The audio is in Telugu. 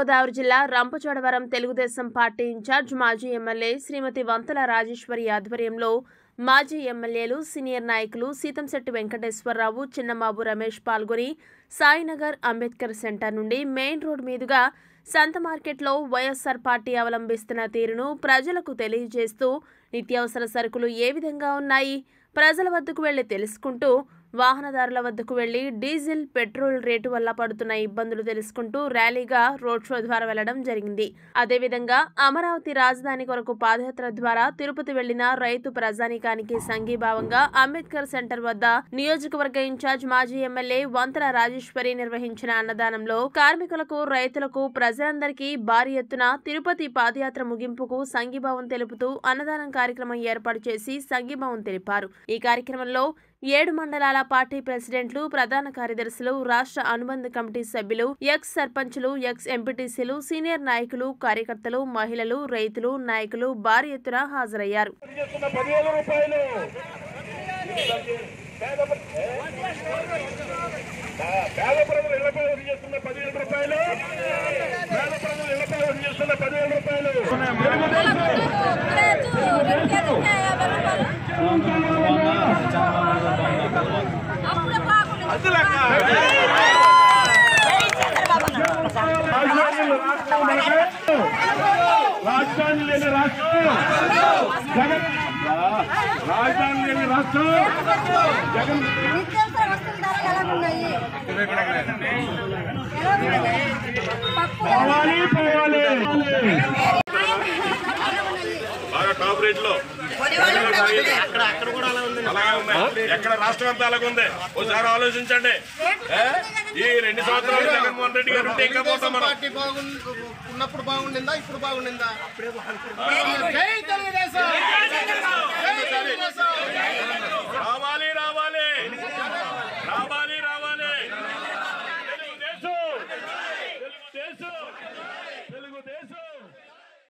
తూర్పుగోదావరి జిల్లా రంపచోడవరం తెలుగుదేశం పార్టీ ఇన్ఛార్జ్ మాజీ ఎమ్మెల్యే శ్రీమతి వంతల రాజేశ్వరి ఆధ్వర్యంలో మాజీ ఎమ్మెల్యేలు సీనియర్ నాయకులు సీతంశెట్టి వెంకటేశ్వరరావు చిన్నమాబు రమేష్ పాల్గొని సాయినగర్ అంబేద్కర్ సెంటర్ నుండి మెయిన్ రోడ్ మీదుగా సంత మార్కెట్లో వైఎస్ఆర్ పార్టీ అవలంబిస్తున్న తీరును ప్రజలకు తెలియజేస్తూ నిత్యావసర సరుకులు ఏ విధంగా ఉన్నాయి ప్రజల వద్దకు వెళ్లి తెలుసుకుంటూ వాహనదారుల వద్దకు వెళ్లి డీజిల్ పెట్రోల్ రేటు వల్ల పడుతున్న ఇబ్బందులు తెలుసుకుంటూ ర్యాలీగా రోడ్ షో ద్వారా వెళ్లడం జరిగింది అదేవిధంగా అమరావతి రాజధాని కొరకు పాదయాత్ర ద్వారా తిరుపతి వెళ్లిన రైతు ప్రజానీకానికి సంఘీభావంగా అంబేద్కర్ సెంటర్ వద్ద నియోజకవర్గ ఇన్ఛార్జ్ మాజీ ఎమ్మెల్యే వంతల రాజేశ్వరి నిర్వహించిన అన్నదానంలో కార్మికులకు రైతులకు ప్రజలందరికీ భారీ ఎత్తున తిరుపతి పాదయాత్ర ముగింపుకు సంఘీభావం తెలుపుతూ అన్నదానం కార్యక్రమం ఏర్పాటు చేసి సంఘీభావం తెలిపారు ఈ కార్యక్రమంలో ఏడు మండలాల పార్టీ ప్రెసిడెంట్లు ప్రధాన కార్యదర్శులు రాష్ట్ర అనుబంధ కమిటీ సభ్యులు ఎక్స్ సర్పంచులు ఎక్స్ ఎంపీటీసీలు సీనియర్ నాయకులు కార్యకర్తలు మహిళలు రైతులు నాయకులు భారీ ఎత్తున హాజరయ్యారు చేస్తున్న పదివేల రూపాయలు పేద ప్రజలు ఇళ్లపై వసూలు చేస్తున్న పదివేల రూపాయలు పేద ప్రజలు ఇళ్లపై వసూలు చేస్తున్న పదివేల రూపాయలు రాజధాని రాష్ట్రం మనకు రాజధాని లేని రాష్ట్రం జగన్ రాజధాని లేని రాష్ట్రం జగన్ నిత్యావసర వస్తువుల ధరలు ఎలా ఉన్నాయి ఎలా ఉన్నాయి పప్పు పోవాలి పోవాలి బాగా టాప్ రేట్ లో అలాగే ఉంది ఎక్కడ రాష్ట్రం అంతా అలాగే ఉంది ఒకసారి ఆలోచించండి ఏ? ఈ రెండు సంవత్సరాలు జగన్మోహన్ రెడ్డి గారు ఉంటే ఇంకా పోతాం మనం పార్టీ బాగుంది ఉన్నప్పుడు బాగుండిందా ఇప్పుడు బాగుండిందా